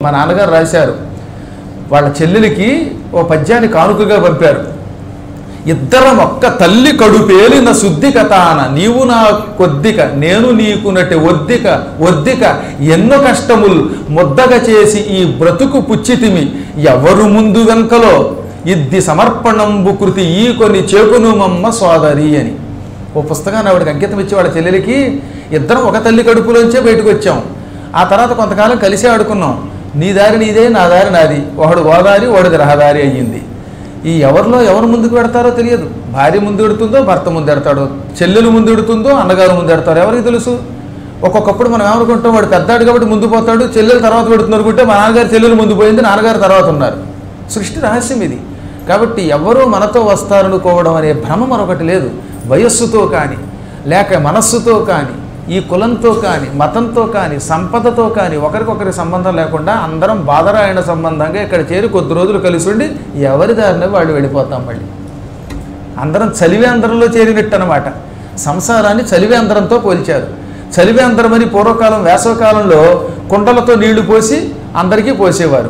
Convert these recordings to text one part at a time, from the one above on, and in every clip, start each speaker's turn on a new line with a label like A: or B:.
A: మా నాన్నగారు రాశారు వాళ్ళ చెల్లెలికి ఓ పద్యాన్ని కానుకగా పంపారు ఇద్దరం ఒక్క తల్లి కడుపేలిన శుద్ధి కథాన నీవు నా కొద్దిక నేను నీకునటి ఒద్దిక ఒద్దిక ఎన్నో కష్టములు ముద్దగా చేసి ఈ బ్రతుకు పుచ్చితిమి ఎవరు ముందు వెంకలో ఇద్ది సమర్పణంబు కృతి ఈ కొన్ని చేకును మమ్మ సోదరి అని ఓ పుస్తకాన్ని ఆవిడకి అంకితం ఇచ్చి వాళ్ళ చెల్లెలికి ఇద్దరం ఒక తల్లి కడుపులోంచే బయటకు వచ్చాం ఆ తర్వాత కొంతకాలం కలిసి ఆడుకున్నాం నీ దారి నీదే నా దారి నాది ఒకడు గోదారి ఒకడిది రహదారి అయ్యింది ఈ ఎవరిలో ఎవరు ముందుకు పెడతారో తెలియదు భార్య ముందు ఎడుతుందో భర్త ముందు ఎడతాడో చెల్లెలు ముందు ఎడుతుందో అన్నగారు ముందు ఎడతారో ఎవరికి తెలుసు ఒక్కొక్కప్పుడు మనం ఏమనుకుంటాం వాడు పెద్దాడు కాబట్టి ముందు పోతాడు చెల్లెలు తర్వాత పెడుతున్నారు అనుకుంటే మా నాన్నగారు చెల్లెలు ముందు పోయింది నాన్నగారు తర్వాత ఉన్నారు సృష్టి రహస్యం ఇది కాబట్టి ఎవరో మనతో వస్తారనుకోవడం అనే భ్రమ మరొకటి లేదు వయస్సుతో కానీ లేక మనస్సుతో కానీ ఈ కులంతో కానీ మతంతో కానీ సంపదతో కానీ ఒకరికొకరి సంబంధం లేకుండా అందరం బాదరాయణ సంబంధంగా ఇక్కడ చేరి కొద్ది రోజులు కలిసి ఉండి ఎవరి దారిన వాళ్ళు వెళ్ళిపోతాం మళ్ళీ అందరం చలివేంద్రంలో చేరినట్టు అనమాట సంసారాన్ని చలివేంద్రంతో పోల్చారు చలివేంద్రం అని పూర్వకాలం వేసవకాలంలో కుండలతో నీళ్లు పోసి అందరికీ పోసేవారు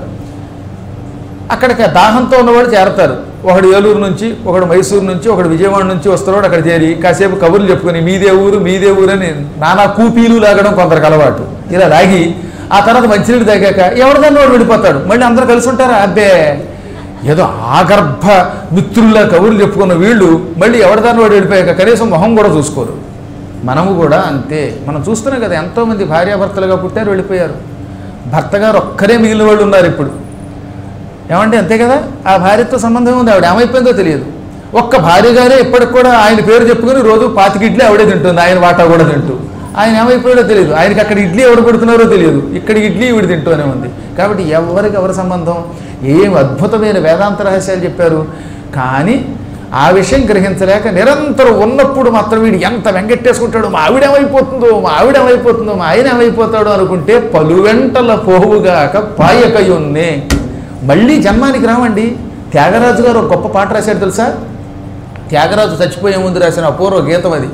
A: అక్కడికి దాహంతో ఉన్నవాడు చేరతారు ఒకడు ఏలూరు నుంచి ఒకడు మైసూరు నుంచి ఒకడు విజయవాడ నుంచి వస్తున్నాడు అక్కడ చేరి కాసేపు కబుర్లు చెప్పుకొని మీదే ఊరు మీదే ఊరు అని నానా కూపీలు లాగడం కొందరికి అలవాటు ఇలా లాగి ఆ తర్వాత మంచినీళ్ళు తాగాక ఎవరిదాన్ని వాడు విడిపోతాడు మళ్ళీ అందరూ కలిసి ఉంటారా అబ్బే ఏదో ఆగర్భ మిత్రుల్లా కబుర్లు చెప్పుకున్న వీళ్ళు మళ్ళీ ఎవరిదాన్ని వాడు విడిపోయాక కనీసం మొహం కూడా చూసుకోరు మనము కూడా అంతే మనం చూస్తున్నాం కదా ఎంతోమంది భార్యాభర్తలుగా పుట్టారు వెళ్ళిపోయారు భర్త గారు ఒక్కరే మిగిలిన వాళ్ళు ఉన్నారు ఇప్పుడు ఏమంటే అంతే కదా ఆ భార్యతో సంబంధం ఉంది ఆవిడ ఏమైపోయిందో తెలియదు ఒక్క భార్య గారే ఇప్పటికి కూడా ఆయన పేరు చెప్పుకొని రోజు పాతికి ఇడ్లీ ఆవిడే తింటుంది ఆయన వాటా కూడా తింటూ ఆయన ఏమైపోయాడో తెలియదు ఆయనకి అక్కడ ఇడ్లీ ఎవరు పెడుతున్నారో తెలియదు ఇక్కడ ఇడ్లీ ఈవిడ తింటూనే ఉంది కాబట్టి ఎవరికి ఎవరి సంబంధం ఏం అద్భుతమైన వేదాంత రహస్యాలు చెప్పారు కానీ ఆ విషయం గ్రహించలేక నిరంతరం ఉన్నప్పుడు మాత్రం వీడు ఎంత వెంకట్టేసుకుంటాడు మా ఆవిడేమైపోతుందో మా ఆవిడేమైపోతుందో మా ఆయన ఏమైపోతాడో అనుకుంటే పలువెంటల పోవుగాక పాయకయున్నే మళ్ళీ జన్మానికి రావండి త్యాగరాజు గారు ఒక గొప్ప పాట రాశాడు తెలుసా త్యాగరాజు చచ్చిపోయే ముందు రాసిన అపూర్వ గీతం అది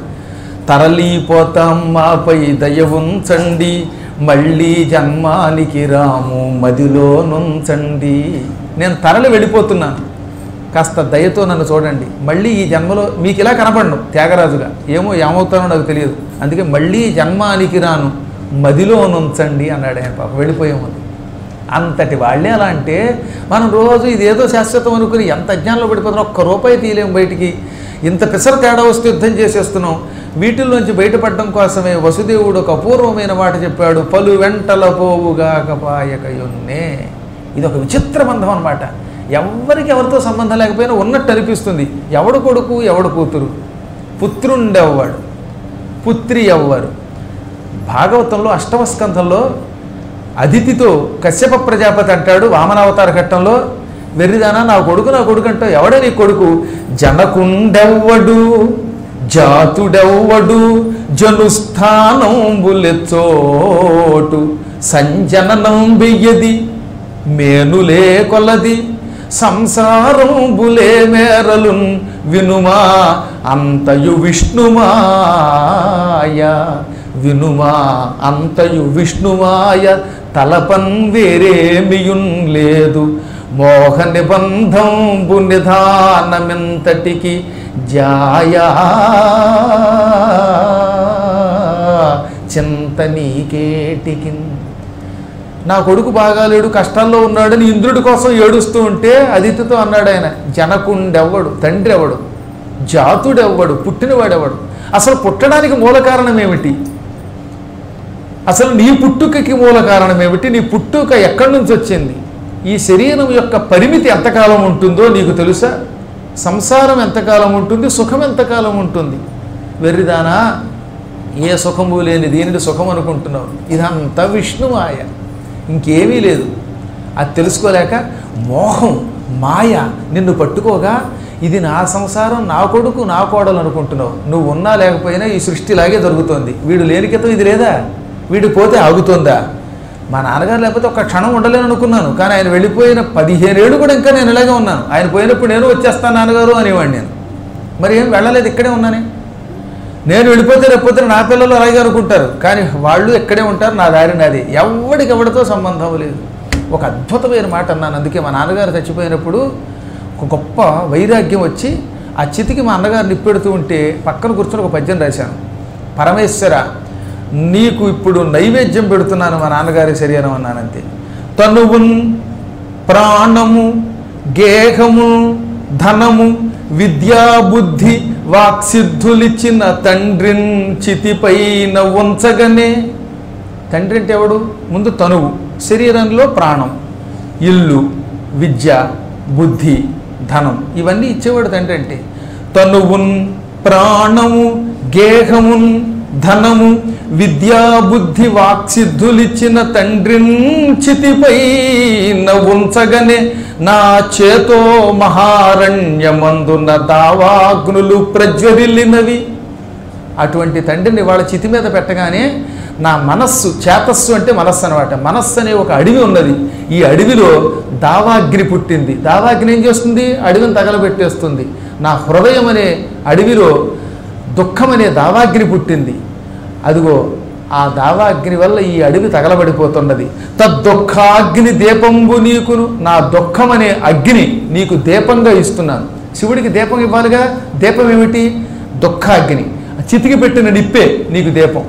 A: తరలిపోతాం మాపై దయ ఉంచండి మళ్ళీ జన్మానికి రాము మదిలో నుంచండి నేను తరలి వెళ్ళిపోతున్నాను కాస్త దయతో నన్ను చూడండి మళ్ళీ ఈ జన్మలో మీకు ఇలా కనపడను త్యాగరాజుగా ఏమో ఏమవుతానో నాకు తెలియదు అందుకే మళ్ళీ జన్మానికి రాను మదిలో నుంచండి అన్నాడు ఆయన పాప వెళ్ళిపోయే ముందు అంతటి వాళ్ళే అలా అంటే మనం రోజు ఇదేదో శాశ్వతం అనుకుని ఎంత అజ్ఞానంలో పడిపోతున్నాం ఒక్క రూపాయి తీయలేము బయటికి ఇంత పిసర తేడా వస్తే యుద్ధం చేసేస్తున్నాం వీటిల్లోంచి బయటపడడం కోసమే వసుదేవుడు ఒక అపూర్వమైన మాట చెప్పాడు పలు వెంటల పోవుగా కపాయకయున్నే ఇది ఒక విచిత్ర బంధం అనమాట ఎవరికి ఎవరితో సంబంధం లేకపోయినా ఉన్నట్టు అనిపిస్తుంది ఎవడు కొడుకు ఎవడు కూతురు పుత్రుండెవ్వడు పుత్రి ఎవ్వరు భాగవతంలో అష్టమ స్కంధంలో అదితితో కశ్యప ప్రజాపతి అంటాడు వామనావతార ఘట్టంలో వెర్రిదానా నా కొడుకు నా కొడుకు అంటావు ఎవడే నీ కొడుకు జనకుండెవ్వడు జాతుడెవ్వడు జనుస్థానంబులెచ్చోటు సంజననం వెయ్యది మేనులే కొలది సంసారంబులే మేరలున్ వినుమా అంతయు విష్ణుమాయ వినుమా అంతయు విష్ణుమాయ తలపన్ వేరేమియున్ లేదు మోహ నిబంధంబు నిధానమెంతటికి జాయా చింత నీకేటికిన్ నా కొడుకు బాగాలేడు కష్టాల్లో ఉన్నాడని ఇంద్రుడి కోసం ఏడుస్తూ ఉంటే అదితితో అన్నాడు ఆయన జనకుండెవ్వడు తండ్రి ఎవడు జాతుడెవ్వడు పుట్టినవాడెవడు అసలు పుట్టడానికి మూల కారణం ఏమిటి అసలు నీ పుట్టుకకి మూల కారణం ఏమిటి నీ పుట్టుక ఎక్కడి నుంచి వచ్చింది ఈ శరీరం యొక్క పరిమితి ఎంతకాలం ఉంటుందో నీకు తెలుసా సంసారం ఎంతకాలం ఉంటుంది సుఖం ఎంతకాలం ఉంటుంది వెర్రిదానా ఏ సుఖము లేని దీనిని సుఖం అనుకుంటున్నావు ఇదంతా విష్ణుమాయ ఇంకేమీ లేదు అది తెలుసుకోలేక మోహం మాయ నిన్ను పట్టుకోగా ఇది నా సంసారం నా కొడుకు నా కోడలు అనుకుంటున్నావు నువ్వు ఉన్నా లేకపోయినా ఈ సృష్టిలాగే జరుగుతోంది వీడు లేని క్రితం ఇది లేదా వీడు పోతే ఆగుతోందా మా నాన్నగారు లేకపోతే ఒక్క క్షణం ఉండలేను అనుకున్నాను కానీ ఆయన వెళ్ళిపోయిన పదిహేనేళ్ళు కూడా ఇంకా నేను ఇలాగే ఉన్నాను ఆయన పోయినప్పుడు నేను వచ్చేస్తాను నాన్నగారు అనేవాడిని నేను మరి ఏం వెళ్ళలేదు ఇక్కడే ఉన్నానే నేను వెళ్ళిపోతే రేకపోతే నా పిల్లలు అలాగే అనుకుంటారు కానీ వాళ్ళు ఎక్కడే ఉంటారు నా దారి నాది ఎవడికి ఎవడితో సంబంధం లేదు ఒక అద్భుతమైన మాట అన్నాను అందుకే మా నాన్నగారు చచ్చిపోయినప్పుడు ఒక గొప్ప వైరాగ్యం వచ్చి ఆ చితికి మా అన్నగారు నిప్పెడుతూ ఉంటే పక్కన కూర్చొని ఒక పద్యం రాశాను పరమేశ్వర నీకు ఇప్పుడు నైవేద్యం పెడుతున్నాను మా నాన్నగారి శరీరం అన్నానంతే తనువున్ ప్రాణము గేహము ధనము విద్యా బుద్ధి వాక్సిద్ధులిచ్చిన తండ్రిన్ చితిపైన ఉంచగనే తండ్రి అంటే ఎవడు ముందు తనువు శరీరంలో ప్రాణం ఇల్లు విద్య బుద్ధి ధనం ఇవన్నీ ఇచ్చేవాడు తండ్రి అంటే తనువున్ ప్రాణము గేహమున్ ధనము విద్యా బుద్ధి వాక్సిద్ధులిచ్చిన తండ్రిన్ చితిపై ఉంచగనే నా చేతో మహారణ్యమందున దావాగ్నులు ప్రజ్వరిల్లినవి అటువంటి తండ్రిని వాళ్ళ చితి మీద పెట్టగానే నా మనస్సు చేతస్సు అంటే మనస్సు అనమాట మనస్సు అనే ఒక అడవి ఉన్నది ఈ అడవిలో దావాగ్ని పుట్టింది దావాగ్ని ఏం చేస్తుంది అడవిని తగలబెట్టేస్తుంది నా హృదయం అనే అడవిలో దుఃఖం అనే దావాగ్ని పుట్టింది అదిగో ఆ దావాగ్ని వల్ల ఈ అడవి తగలబడిపోతున్నది తద్దుఃఖాగ్ని దీపంబు నీకును నా దుఃఖం అనే అగ్ని నీకు దీపంగా ఇస్తున్నాను శివుడికి దీపం ఇవ్వాలిగా దీపం ఏమిటి దుఃఖాగ్ని చితికి పెట్టిన నిప్పే నీకు దీపం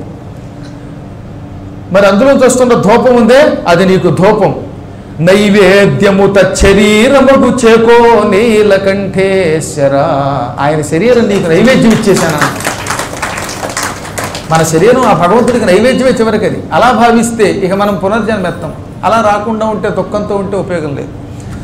A: మరి అందులో వస్తున్న ధూపం ఉందే అది నీకు ధూపం నైవేద్యము తచ్చరీరముడు చేకో నీలకంఠేశ్వర ఆయన శరీరం నీకు నైవేద్యం ఇచ్చేశాను మన శరీరం ఆ భగవంతుడికి నైవేద్యమే చివరికి అది అలా భావిస్తే ఇక మనం పునర్జన్మెత్తాం అలా రాకుండా ఉంటే దుఃఖంతో ఉంటే ఉపయోగం లేదు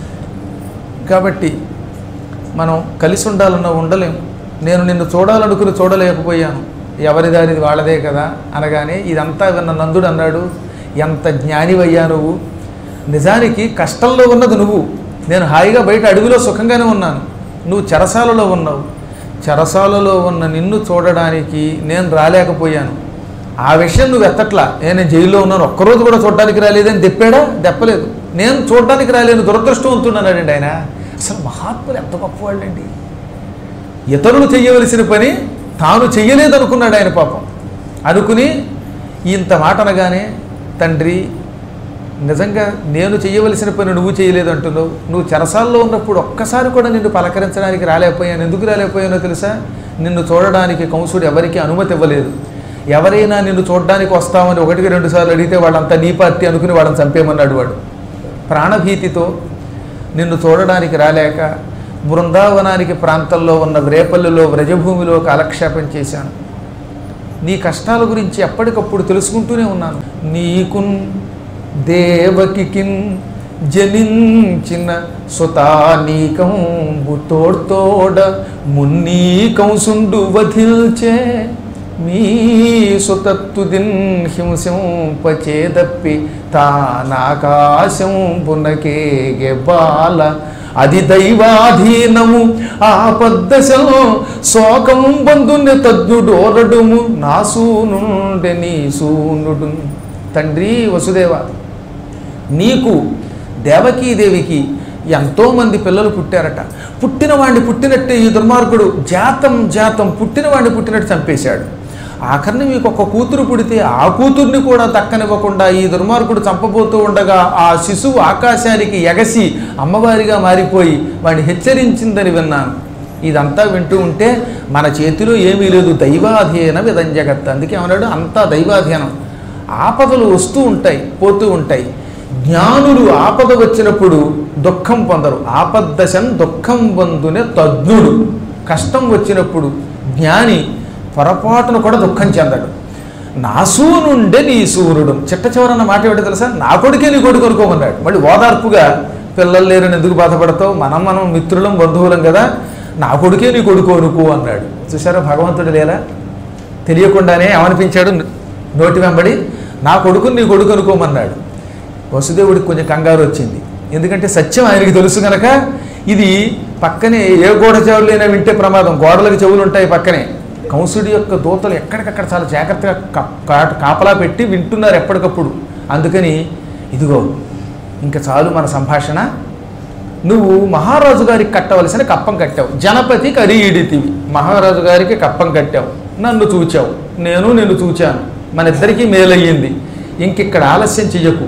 A: కాబట్టి మనం కలిసి ఉండాలన్నా ఉండలేం నేను నిన్ను చూడాలనుకుని చూడలేకపోయాను ఎవరి దారిది వాళ్ళదే కదా అనగానే ఇదంతా విన్న నందుడు అన్నాడు ఎంత జ్ఞానివయ్యా నువ్వు నిజానికి కష్టంలో ఉన్నది నువ్వు నేను హాయిగా బయట అడవిలో సుఖంగానే ఉన్నాను నువ్వు చెరసాలలో ఉన్నావు చెరసాలలో ఉన్న నిన్ను చూడడానికి నేను రాలేకపోయాను ఆ విషయం నువ్వు ఎత్తట్లా ఏ నేను జైల్లో ఉన్నాను ఒక్కరోజు కూడా చూడడానికి రాలేదని తెప్పాడా తెప్పలేదు నేను చూడడానికి రాలేను దురదృష్టవంతున్నాడండి ఆయన అసలు మహాత్ములు ఎంత గొప్పవాళ్ళండి ఇతరులు చేయవలసిన పని తాను చెయ్యలేదనుకున్నాడు ఆయన పాపం అనుకుని ఇంత మాట అనగానే తండ్రి నిజంగా నేను చేయవలసిన పని నువ్వు చేయలేదు అంటున్నావు నువ్వు చెరసాల్లో ఉన్నప్పుడు ఒక్కసారి కూడా నిన్ను పలకరించడానికి రాలేకపోయాను ఎందుకు రాలేకపోయానో తెలుసా నిన్ను చూడడానికి కంసుడు ఎవరికీ అనుమతి ఇవ్వలేదు ఎవరైనా నిన్ను చూడడానికి వస్తామని ఒకటికి రెండు సార్లు అడిగితే వాళ్ళంతా నీ పార్టీ అనుకుని వాళ్ళని చంపేమన్నాడు వాడు ప్రాణభీతితో నిన్ను చూడడానికి రాలేక బృందావనానికి ప్రాంతంలో ఉన్న రేపల్లిలో వ్రజభూమిలో కాలక్షేపం చేశాను నీ కష్టాల గురించి ఎప్పటికప్పుడు తెలుసుకుంటూనే ఉన్నాను నీకున్ దేవకికిన్ జనించిన సుతానీకంబు తోడ్తోడ మున్నీకంసుండు వధిల్చే మీ సుతత్తుదిన్ హింసింపచేదప్పి తానాకాశం పునకేగే బాల అది దైవాధీనము ఆపద్దశం శోకం బంధుని తద్దుడోరడుము నా సూనుండె నీ సూనుడు తండ్రి వసుదేవ నీకు దేవకీదేవికి ఎంతోమంది పిల్లలు పుట్టారట పుట్టిన వాడిని పుట్టినట్టే ఈ దుర్మార్గుడు జాతం జాతం పుట్టిన వాడిని పుట్టినట్టు చంపేశాడు ఆఖరిని మీకు ఒక కూతురు పుడితే ఆ కూతుర్ని కూడా దక్కనివ్వకుండా ఈ దుర్మార్గుడు చంపబోతూ ఉండగా ఆ శిశువు ఆకాశానికి ఎగసి అమ్మవారిగా మారిపోయి వాడిని హెచ్చరించిందని విన్నాను ఇదంతా వింటూ ఉంటే మన చేతిలో ఏమీ లేదు దైవాధీనం ఇదం జగత్ అందుకే ఏమన్నాడు అంతా దైవాధీనం ఆపదలు వస్తూ ఉంటాయి పోతూ ఉంటాయి జ్ఞానులు ఆపద వచ్చినప్పుడు దుఃఖం పొందరు ఆపద్దశన్ దుఃఖం పొందునే తజ్ఞుడు కష్టం వచ్చినప్పుడు జ్ఞాని పొరపాటును కూడా దుఃఖం చెందడు నా సూనుండే నీ సూర్యుడు చిట్ట చివరన్న మాట ఏమిటో తెలుసా నా కొడుకే నీ కొడుకు అనుకోమన్నాడు మళ్ళీ ఓదార్పుగా పిల్లలు లేరని ఎందుకు బాధపడతావు మనం మనం మిత్రులం బంధువులం కదా నా కొడుకే నీ కొడుకు అనుకో అన్నాడు చూసారా భగవంతుడు లేరా తెలియకుండానే ఏమనిపించాడు నోటి వెంబడి నా కొడుకుని నీ కొడుకు అనుకోమన్నాడు వసుదేవుడికి కొంచెం కంగారు వచ్చింది ఎందుకంటే సత్యం ఆయనకి తెలుసు గనక ఇది పక్కనే ఏ గోడ చెవులైనా వింటే ప్రమాదం గోడలకు చెవులు ఉంటాయి పక్కనే కంసుడి యొక్క దూతలు ఎక్కడికక్కడ చాలా జాగ్రత్తగా కా- కా- కాపలా పెట్టి వింటున్నారు ఎప్పటికప్పుడు అందుకని ఇదిగో ఇంకా చాలు మన సంభాషణ నువ్వు మహారాజు గారికి కట్టవలసిన కప్పం కట్టావు జనపతి కరీడితివి మహారాజు గారికి కప్పం కట్టావు నన్ను చూచావు నేను నిన్ను చూచాను మన ఇద్దరికీ మేలయ్యింది ఇంకిక్కడ ఆలస్యం చెయ్యకు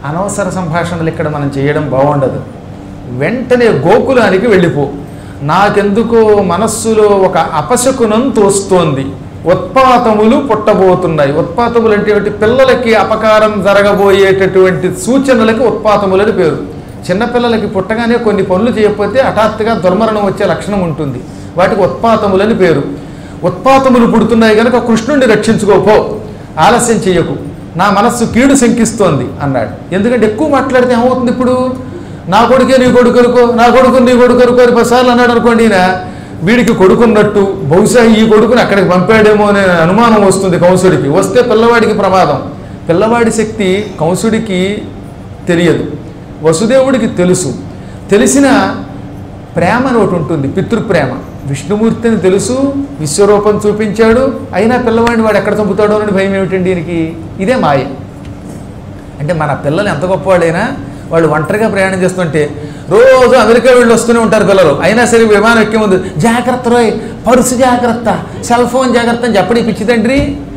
A: అనవసర సంభాషణలు ఇక్కడ మనం చేయడం బాగుండదు వెంటనే గోకులానికి వెళ్ళిపో నాకెందుకో మనస్సులో ఒక అపశకునం తోస్తోంది ఉత్పాతములు పుట్టబోతున్నాయి ఉత్పాతములు అంటే ఏమిటి? పిల్లలకి అపకారం జరగబోయేటటువంటి సూచనలకి ఉత్పాతములని పేరు చిన్నపిల్లలకి పుట్టగానే కొన్ని పనులు చేయకపోతే హఠాత్తుగా దుర్మరణం వచ్చే లక్షణం ఉంటుంది వాటికి ఉత్పాతములని పేరు ఉత్పాతములు పుడుతున్నాయి కనుక కృష్ణుడిని రక్షించుకోపో ఆలస్యం చేయకు నా మనస్సు కీడు శంకిస్తోంది అన్నాడు ఎందుకంటే ఎక్కువ మాట్లాడితే ఏమవుతుంది ఇప్పుడు నా కొడుకే నీ కొడుకు అనుకో నా కొడుకు నీ కొడుకు అనుకో అని పదిసార్లు అన్నాడు అనుకోండి ఈయన వీడికి కొడుకున్నట్టు బహుశా ఈ కొడుకుని అక్కడికి పంపాడేమో అనే అనుమానం వస్తుంది కంసుడికి వస్తే పిల్లవాడికి ప్రమాదం పిల్లవాడి శక్తి కంసుడికి తెలియదు వసుదేవుడికి తెలుసు తెలిసిన ప్రేమ అని ఒకటి ఉంటుంది పితృప్రేమ విష్ణుమూర్తిని తెలుసు విశ్వరూపం చూపించాడు అయినా పిల్లవాడిని వాడు ఎక్కడ చంపుతాడో అని భయం ఏమిటండి దీనికి ఇదే మాయ అంటే మన పిల్లలు ఎంత గొప్పవాడైనా వాళ్ళు ఒంటరిగా ప్రయాణం చేస్తుంటే రోజు అమెరికా వెళ్ళి వస్తూనే ఉంటారు పిల్లలు అయినా సరే విమానం ఎక్కే ముందు జాగ్రత్త రోయ్ పరుసు జాగ్రత్త సెల్ ఫోన్ జాగ్రత్త అని చెప్పడి పిచ్చి తండ్రి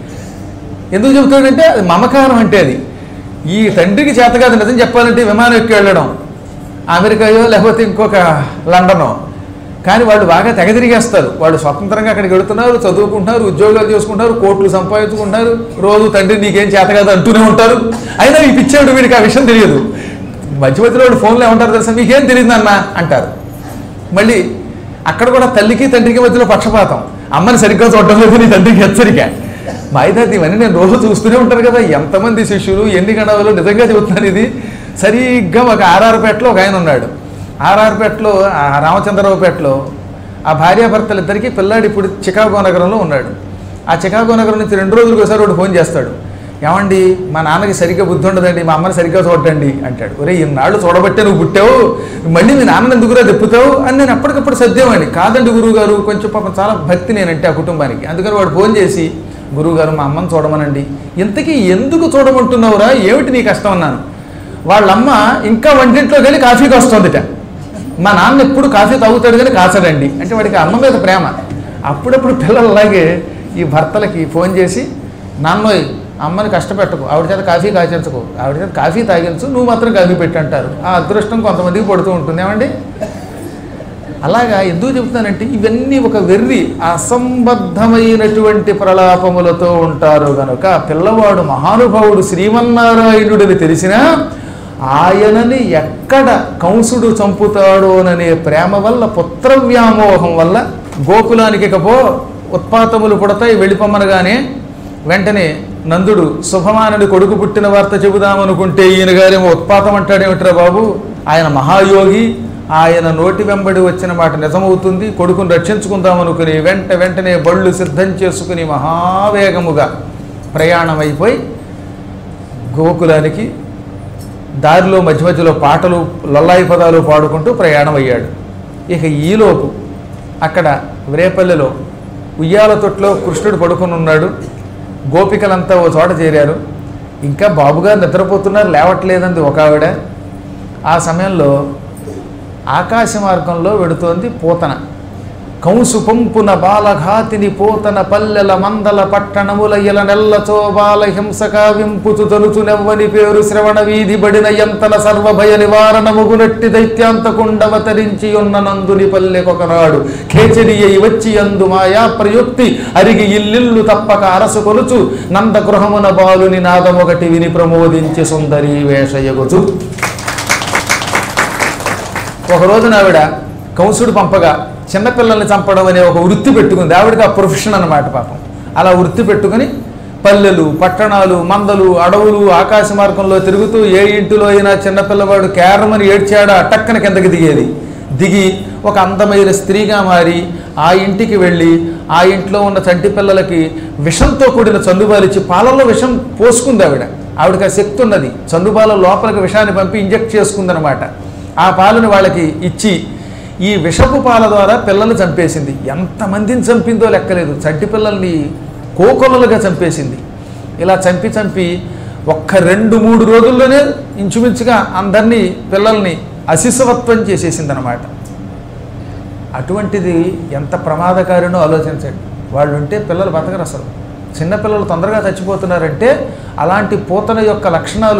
A: ఎందుకు చెబుతాడంటే అది మమకారం అంటే అది ఈ తండ్రికి చేత కాదు నిజం చెప్పాలంటే విమానం ఎక్కి వెళ్ళడం అమెరికాయో లేకపోతే ఇంకొక లండనో కానీ వాళ్ళు బాగా తెగ తిరిగేస్తారు వాళ్ళు స్వతంత్రంగా అక్కడికి వెళుతున్నారు చదువుకుంటున్నారు ఉద్యోగాలు చేసుకుంటారు కోట్లు సంపాదించుకుంటారు రోజు తండ్రి నీకేం చేత కాదు అంటూనే ఉంటారు అయినా ఈ పిచ్చాడు వీడికి ఆ విషయం తెలియదు మధ్య మధ్యలో వాళ్ళు ఫోన్లో ఏమంటారు తెలుసా మీకేం తెలియదు అన్న అంటారు మళ్ళీ అక్కడ కూడా తల్లికి తండ్రికి మధ్యలో పక్షపాతం అమ్మని సరిగ్గా చూడటం లేదు నీ తండ్రికి హెచ్చరిక మైదాది ఇవన్నీ నేను రోజు చూస్తూనే ఉంటాను కదా ఎంతమంది శిష్యులు ఎన్ని గణాలు నిజంగా చెబుతున్నాను ఇది సరిగ్గా ఒక ఆర్ఆర్పేటలో ఒక ఆయన ఉన్నాడు ఆర్ఆర్పేటలో ఆ రామచంద్రరావుపేటలో ఆ భార్యాభర్తలు ఇద్దరికి పిల్లాడు ఇప్పుడు చికాగో నగరంలో ఉన్నాడు ఆ చికాగో నగరం నుంచి రెండు రోజులకు ఒకసారి వాడు ఫోన్ చేస్తాడు ఏమండి మా నాన్నకి సరిగ్గా బుద్ధి ఉండదండి మా అమ్మని సరిగ్గా చూడండి అంటాడు ఒరే ఇన్నాళ్ళు చూడబట్టే నువ్వు పుట్టావు మళ్ళీ మీ నాన్న ఎందుకురా తిప్పుతావు అని నేను అప్పటికప్పుడు సర్దేవాడిని కాదండి గురువు గారు కొంచెం పాపం చాలా భక్తి నేనంటే ఆ కుటుంబానికి అందుకని వాడు ఫోన్ చేసి గురువు గారు మా అమ్మని చూడమనండి ఇంతకీ ఎందుకు చూడమంటున్నావురా ఏమిటి నీ కష్టం అన్నాను వాళ్ళమ్మ ఇంకా వంటింట్లోకి వెళ్ళి కాఫీకి వస్తుందిట మా నాన్న ఎప్పుడు కాఫీ తాగుతాడు కానీ కాసడండి అంటే వాడికి అమ్మ మీద ప్రేమ అప్పుడప్పుడు పిల్లలు అలాగే ఈ భర్తలకి ఫోన్ చేసి నాన్నోయ్ అమ్మని కష్టపెట్టకు ఆవిడ చేత కాఫీ కాచించకు ఆవిడ చేత కాఫీ తాగించు నువ్వు మాత్రం కాఫీ పెట్టి అంటారు ఆ అదృష్టం కొంతమందికి పడుతూ ఉంటుంది ఏమండి అలాగా ఎందుకు చెప్తున్నానంటే ఇవన్నీ ఒక వెర్రి అసంబద్ధమైనటువంటి ప్రలాపములతో ఉంటారు గనుక పిల్లవాడు మహానుభావుడు శ్రీమన్నారాయణుడిని తెలిసినా ఆయనని ఎక్కడ కంసుడు చంపుతాడోననే ప్రేమ వల్ల పుత్ర వ్యామోహం వల్ల గోకులానికి ఇకపో ఉత్పాతములు పుడతాయి వెళ్ళిపోమ్మనగానే వెంటనే నందుడు శుభమానుడి కొడుకు పుట్టిన వార్త చెబుదామనుకుంటే ఈయన గారేమో ఉత్పాతం అంటాడేమిట్రా బాబు ఆయన మహాయోగి ఆయన నోటి వెంబడి వచ్చిన మాట నిజమవుతుంది కొడుకును రక్షించుకుందామనుకుని వెంట వెంటనే బళ్ళు సిద్ధం చేసుకుని మహావేగముగా ప్రయాణం అయిపోయి గోకులానికి దారిలో మధ్య మధ్యలో పాటలు లల్లాయి పదాలు పాడుకుంటూ ప్రయాణం అయ్యాడు ఇక ఈలోపు అక్కడ రేపల్లెలో ఉయ్యాల తొట్లో కృష్ణుడు పడుకుని ఉన్నాడు గోపికలంతా ఓ చోట చేరారు ఇంకా బాబుగారు నిద్రపోతున్నారు లేవట్లేదంది ఒక ఆవిడ ఆ సమయంలో ఆకాశ మార్గంలో వెడుతోంది పూతన కంసు పంపున బాలఘాతిని పూతన పల్లెల మందల పట్టణముల ఇల నెల్లచో బాల హింసక వింపుతు తలుచు నెవ్వని పేరు శ్రవణ వీధి బడిన ఎంతల సర్వభయ నివారణముగునట్టి దైత్యాంతకుండవతరించి ఉన్న నందుని పల్లెకొకనాడు ఖేచరి అయి వచ్చి అందు మాయా ప్రయుక్తి అరిగి ఇల్లిల్లు తప్పక అరసు కొలుచు నంద గృహమున బాలుని నాదమొకటి విని ప్రమోదించి సుందరి వేషయగుచు ఒక రోజున ఆవిడ కంసుడు పంపగా చిన్నపిల్లల్ని చంపడం అనే ఒక వృత్తి పెట్టుకుంది ఆవిడకి ఆ ప్రొఫెషన్ అన్నమాట పాపం అలా వృత్తి పెట్టుకుని పల్లెలు పట్టణాలు మందలు అడవులు ఆకాశ మార్గంలో తిరుగుతూ ఏ ఇంటిలో అయినా చిన్నపిల్లవాడు కేరమని ఏడ్చాడా టక్కన కిందకి దిగేది దిగి ఒక అందమైన స్త్రీగా మారి ఆ ఇంటికి వెళ్ళి ఆ ఇంట్లో ఉన్న చంటి పిల్లలకి విషంతో కూడిన చందుబాలిచ్చి పాలల్లో విషం పోసుకుంది ఆవిడ ఆవిడకి ఆ శక్తి ఉన్నది చందుబాల లోపలికి విషాన్ని పంపి ఇంజెక్ట్ చేసుకుందనమాట ఆ పాలను వాళ్ళకి ఇచ్చి ఈ విషపు పాల ద్వారా పిల్లలు చంపేసింది ఎంతమందిని చంపిందో లెక్కలేదు చంటి పిల్లల్ని కోకొల్లలుగా చంపేసింది ఇలా చంపి చంపి ఒక్క రెండు మూడు రోజుల్లోనే ఇంచుమించుగా అందరినీ పిల్లల్ని అశిశవత్వం చేసేసిందనమాట అటువంటిది ఎంత ప్రమాదకారినో ఆలోచించండి వాళ్ళు ఉంటే పిల్లలు బతకరు అసలు చిన్నపిల్లలు తొందరగా చచ్చిపోతున్నారంటే అలాంటి పూతన యొక్క లక్షణాలు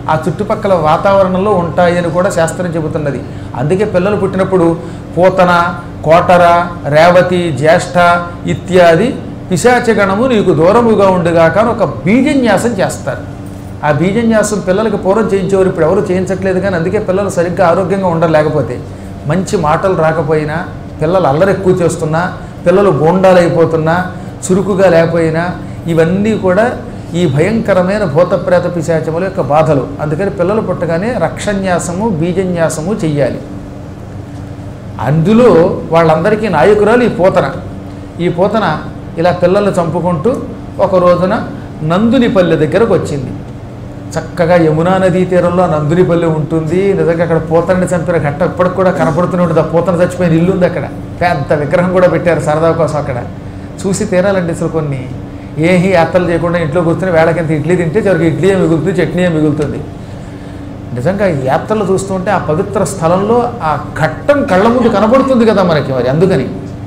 A: ఆ చుట్టుపక్కల వాతావరణంలో ఉంటాయని కూడా శాస్త్రం చెబుతున్నది అందుకే పిల్లలు పుట్టినప్పుడు పూతన కోటర రేవతి జ్యేష్ఠ ఇత్యాది పిశాచగణము నీకు దూరముగా ఉండుగాక అని ఒక బీజన్యాసం చేస్తారు ఆ బీజన్యాసం పిల్లలకి పూర్వం చేయించేవారు ఇప్పుడు ఎవరు చేయించట్లేదు కానీ అందుకే పిల్లలు సరిగ్గా ఆరోగ్యంగా ఉండలేకపోతే మంచి మాటలు రాకపోయినా పిల్లలు అల్లరి ఎక్కువ చేస్తున్నా పిల్లలు గోండాలు అయిపోతున్నా చురుకుగా లేకపోయినా ఇవన్నీ కూడా ఈ భయంకరమైన భూతప్రేత పిశాచముల యొక్క బాధలు అందుకని పిల్లలు పుట్టగానే రక్షన్యాసము బీజన్యాసము చెయ్యాలి అందులో వాళ్ళందరికీ నాయకురాలు ఈ పోతన ఈ పోతన ఇలా పిల్లలు చంపుకుంటూ ఒక రోజున నందునిపల్లె దగ్గరకు వచ్చింది చక్కగా యమునా నదీ తీరంలో నందునిపల్లి ఉంటుంది నిజంగా అక్కడ పూతని చంపిన ఘట్ట ఇప్పటికి కూడా కనపడుతూనే ఉంటుంది ఆ పూతన చచ్చిపోయిన ఇల్లు ఉంది అక్కడ పెద్ద విగ్రహం కూడా పెట్టారు సరదా కోసం అక్కడ చూసి తీరాలండి అసలు కొన్ని ఏహి యాత్రలు చేయకుండా ఇంట్లో కూర్చొని వేళకింత ఇడ్లీ తింటే చివరికి ఇడ్లీ మిగులుతుంది చట్నీ మిగులుతుంది నిజంగా ఈ యాత్రలు చూస్తుంటే ఆ పవిత్ర స్థలంలో ఆ ఘట్టం కళ్ళ ముందు కనబడుతుంది కదా మనకి మరి అందుకని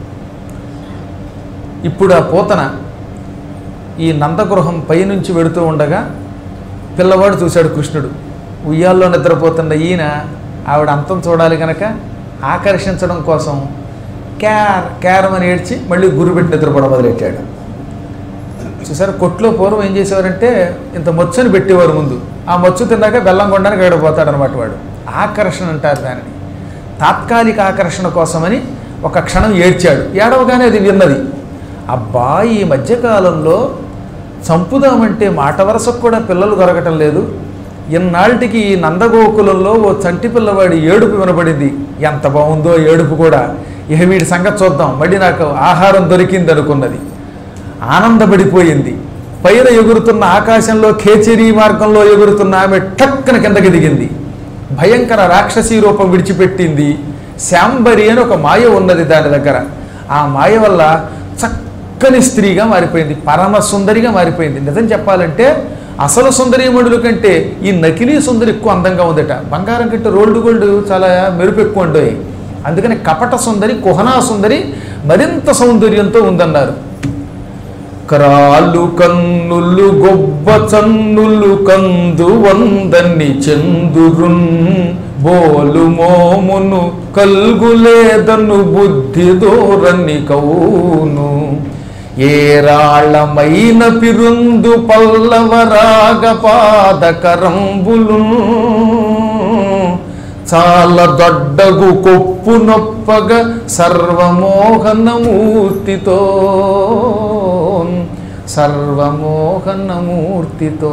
A: ఇప్పుడు ఆ పోతన ఈ నందగృహం పైనుంచి వెడుతూ ఉండగా పిల్లవాడు చూశాడు కృష్ణుడు ఉయ్యాల్లో నిద్రపోతున్న ఈయన ఆవిడ అంతం చూడాలి కనుక ఆకర్షించడం కోసం క్యార్ క్యారం అని ఏడ్చి మళ్ళీ గురుపెట్టి నిద్రపోవడం మొదలెట్టాడు చూసారు కొట్లో పూర్వం ఏం చేసేవారంటే ఇంత మచ్చుని పెట్టేవారు ముందు ఆ మచ్చు తిన్నాక బెల్లం కొండానికి ఏడపోతాడు అనమాట వాడు ఆకర్షణ అంటారు దానిని తాత్కాలిక ఆకర్షణ కోసమని ఒక క్షణం ఏడ్చాడు ఏడవగానే అది విన్నది అబ్బా ఈ మధ్యకాలంలో చంపుదామంటే మాట వరసకు కూడా పిల్లలు దొరకటం లేదు ఇన్నాళ్ళకి ఈ నందగోకులంలో ఓ చంటి పిల్లవాడి ఏడుపు వినబడింది ఎంత బాగుందో ఏడుపు కూడా ఇక వీడి సంగతి చూద్దాం మళ్ళీ నాకు ఆహారం దొరికింది అనుకున్నది ఆనందపడిపోయింది పైన ఎగురుతున్న ఆకాశంలో ఖేచరీ మార్గంలో ఎగురుతున్న ఆమె టక్కన కిందకి దిగింది భయంకర రాక్షసీ రూపం విడిచిపెట్టింది శాంబరి అని ఒక మాయ ఉన్నది దాని దగ్గర ఆ మాయ వల్ల చక్కని స్త్రీగా మారిపోయింది పరమ సుందరిగా మారిపోయింది నిజం చెప్పాలంటే అసలు సుందరీమణుల కంటే ఈ నకిలీ సుందరి ఎక్కువ అందంగా ఉందట బంగారం కంటే రోల్డ్ గోల్డ్ చాలా మెరుపు ఎక్కువ ఉండవు అందుకని కపట సుందరి కుహనా సుందరి మరింత సౌందర్యంతో ఉందన్నారు క్రాలు కన్నులు గొబ్బ చన్నులు కందు వందని చందురున్ బోలు మోమును కల్గులేదను బుద్ధి దూరని కౌను ఏరాళమైన పిరుందు పల్లవరాగ పాదకరంబులు చాలా దొడ్డగు కొప్పు నొప్పగ సర్వమోహనమూర్తితో సర్వమోహనమూర్తితో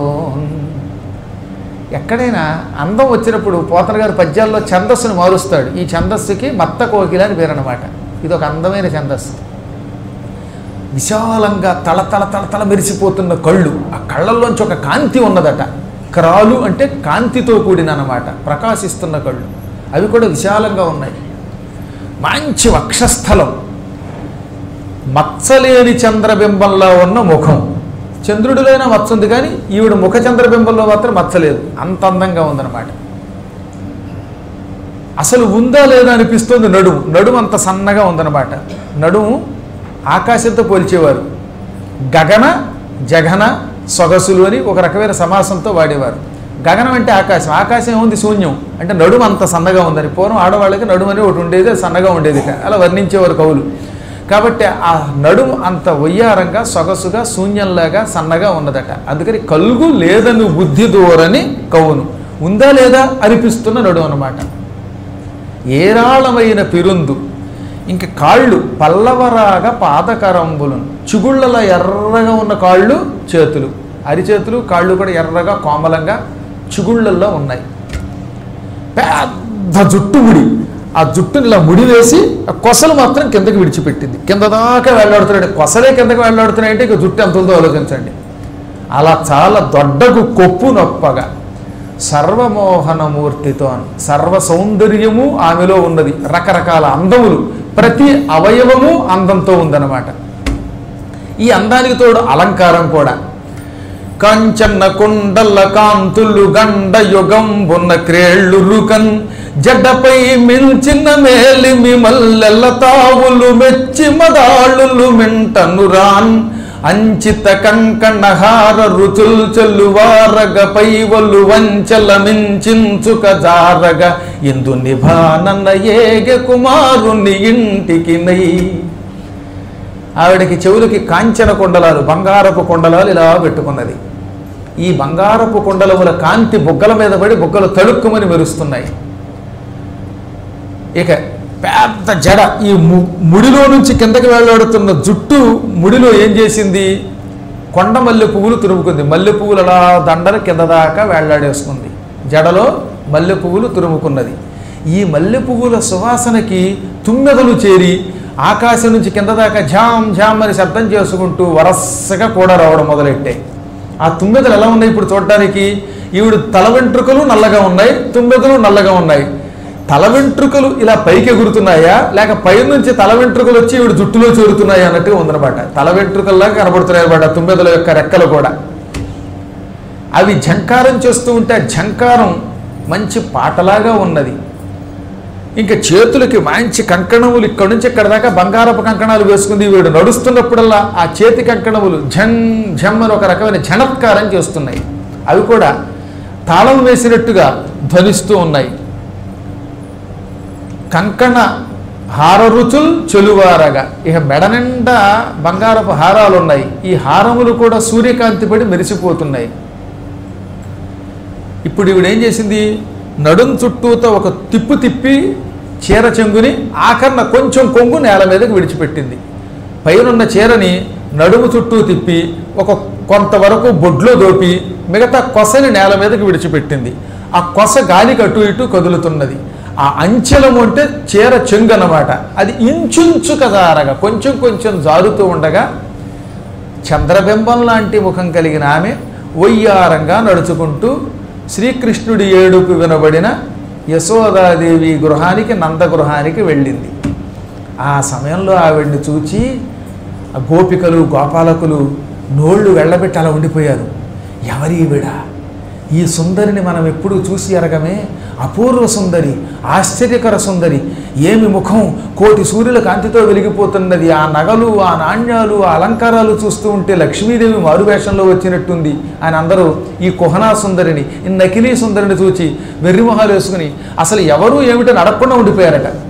A: ఎక్కడైనా అందం వచ్చినప్పుడు పోతన గారు పద్యాల్లో ఛందస్సును మారుస్తాడు ఈ ఛందస్సుకి మత్త కోకిల అని పేరనమాట ఇది ఒక అందమైన ఛందస్సు విశాలంగా తల తల తల తల మెరిసిపోతున్న కళ్ళు ఆ కళ్ళల్లోంచి ఒక కాంతి ఉన్నదట క్రాలు అంటే కాంతితో కూడిన అనమాట ప్రకాశిస్తున్న కళ్ళు అవి కూడా విశాలంగా ఉన్నాయి మంచి వక్షస్థలం మచ్చలేని చంద్రబింబంలో ఉన్న ముఖం చంద్రుడిలోనే మచ్చ ఉంది కానీ ఈవిడ ముఖ చంద్రబింబంలో మాత్రం మచ్చలేదు అంత అందంగా ఉందన్నమాట అసలు ఉందా లేదా అనిపిస్తుంది నడుము నడుము అంత సన్నగా ఉందన్నమాట నడుము ఆకాశంతో పోల్చేవారు గగన జగన సొగసులు అని ఒక రకమైన సమాసంతో వాడేవారు గగనం అంటే ఆకాశం ఆకాశం ఏముంది శూన్యం అంటే నడుము అంత సన్నగా ఉందని పూర్వం ఆడవాళ్ళకి నడుము అని ఒకటి ఉండేది అది సన్నగా ఉండేది అలా వర్ణించేవారు కవులు కాబట్టి ఆ నడుము అంత వయ్యారంగా సొగసుగా శూన్యంలాగా సన్నగా ఉన్నదట అందుకని కలుగు లేదని బుద్ధి దూరని కవును ఉందా లేదా అనిపిస్తున్న నడుము అనమాట ఏరాళమైన పిరుందు ఇంక కాళ్ళు పల్లవరాగా పాదకరంబులను చిగుళ్ళల ఎర్రగా ఉన్న కాళ్ళు చేతులు అరిచేతులు కాళ్ళు కూడా ఎర్రగా కోమలంగా చిగుళ్ళల్లో ఉన్నాయి పెద్ద జుట్టు ముడి ఆ జుట్టుని ఇలా ముడి వేసి ఆ కొసలు మాత్రం కిందకి విడిచిపెట్టింది కింద దాకా వెళ్ళాడుతున్నాడు కొసలే కిందకి వెళ్ళాడుతున్నాయంటే ఇక జుట్టు ఎంత ఉందో ఆలోచించండి అలా చాలా దొడ్డకు కొప్పు నొప్పగా సర్వమోహనమూర్తితో సర్వ సౌందర్యము ఆమెలో ఉన్నది రకరకాల అందములు ప్రతి అవయవము అందంతో ఉందన్నమాట ఈ అందానికి తోడు అలంకారం కూడా కంచన్న కుండల కాంతులు గండ యుగంబున్న క్రేళ్ళు రుకన్ జడ్డపై మించిన మేలిమి మల్లెల్ల తావులు మెచ్చి మదాళులు మింటను రాన్ అంచిత కంకణహార రుచుల్ చెల్లువారగ పైవల్లు వంచల మించించుక జారగ ఇందు నిభానన్న ఏగె కుమారుని ఇంటికి నై ఆవిడకి చెవులకి కాంచన కొండలాలు బంగారపు కొండలాలు ఇలా పెట్టుకున్నది ఈ బంగారపు కొండలముల కాంతి బుగ్గల మీద పడి బుగ్గలు తడుక్కుమని మెరుస్తున్నాయి ఇక పెద్ద జడ ఈ ము- ముడిలో నుంచి కిందకి వెళ్ళాడుతున్న జుట్టు ముడిలో ఏం చేసింది కొండ మల్లె పువ్వులు తురుముకుంది మల్లె పువ్వులు అలా దండల కింద దాకా వేళ్లాడేసుకుంది జడలో మల్లె పువ్వులు తురుముకున్నది ఈ మల్లె పువ్వుల సువాసనకి తుమ్మెదలు చేరి ఆకాశం నుంచి కింద దాకా ఝామ్ ఝామ్ అని శబ్దం చేసుకుంటూ వరసగా కూడా రావడం మొదలెట్టాయి ఆ తుమ్మెదలు ఎలా ఉన్నాయి ఇప్పుడు చూడడానికి ఈవిడ తల వెంట్రుకలు నల్లగా ఉన్నాయి తుమ్మెదలు నల్లగా ఉన్నాయి తల వెంట్రుకలు ఇలా పైకి ఎగురుతున్నాయా లేక పై నుంచి తల వెంట్రుకలు వచ్చి ఈవిడ జుట్టులో చేరుతున్నాయా అన్నట్టుగా ఉందన్నమాట తల వెంట్రుకల్లా కనబడుతున్నాయి అనమాట తుమ్మెదల యొక్క రెక్కలు కూడా అవి ఝంకారం చేస్తూ ఉంటే ఆ ఝంకారం మంచి పాటలాగా ఉన్నది ఇంకా చేతులకి మంచి కంకణములు ఇక్కడ నుంచి ఇక్కడ దాకా బంగారపు కంకణాలు వేసుకుంది వీడు నడుస్తున్నప్పుడల్లా ఆ చేతి కంకణములు ఝన్ ఝమ్ అని ఒక రకమైన ఝనత్కారం చేస్తున్నాయి అవి కూడా తాళం వేసినట్టుగా ధ్వనిస్తూ ఉన్నాయి కంకణ హార రుచుల్ చెలువారగా ఇక మెడ నిండా బంగారపు హారాలు ఉన్నాయి ఈ హారములు కూడా సూర్యకాంతి పడి మెరిసిపోతున్నాయి ఇప్పుడు ఈవిడ ఏం చేసింది నడుం చుట్టూతో ఒక తిప్పు తిప్పి చీర చెంగుని ఆఖరణ కొంచెం కొంగు నేల మీదకి విడిచిపెట్టింది పైనున్న చీరని నడుము చుట్టూ తిప్పి ఒక కొంతవరకు బొడ్లో దోపి మిగతా కొసని నేల మీదకి విడిచిపెట్టింది ఆ కొస గాలికి అటు ఇటు కదులుతున్నది ఆ అంచెలము అంటే చీర చెంగు అన్నమాట అది ఇంచుంచు కదారగా కొంచెం కొంచెం జారుతూ ఉండగా చంద్రబింబం లాంటి ముఖం కలిగిన ఆమె ఒయ్యారంగా నడుచుకుంటూ శ్రీకృష్ణుడి ఏడుపు వినబడిన యశోదాదేవి గృహానికి నందగృహానికి వెళ్ళింది ఆ సమయంలో ఆవిడ్ని చూచి ఆ గోపికలు గోపాలకులు నోళ్ళు వెళ్ళబెట్టి అలా ఉండిపోయారు ఎవరి ఈవిడ ఈ సుందరిని మనం ఎప్పుడూ చూసి ఎరగమే అపూర్వ సుందరి ఆశ్చర్యకర సుందరి ఏమి ముఖం కోటి సూర్యుల కాంతితో వెలిగిపోతున్నది ఆ నగలు ఆ నాణ్యాలు ఆ అలంకారాలు చూస్తూ ఉంటే లక్ష్మీదేవి మారువేషంలో వచ్చినట్టుంది అని అందరూ ఈ కుహనా సుందరిని ఈ నకిలీ సుందరిని చూచి వెర్రిమొహాలు వేసుకుని అసలు ఎవరు ఏమిటని అడగకుండా ఉండిపోయారట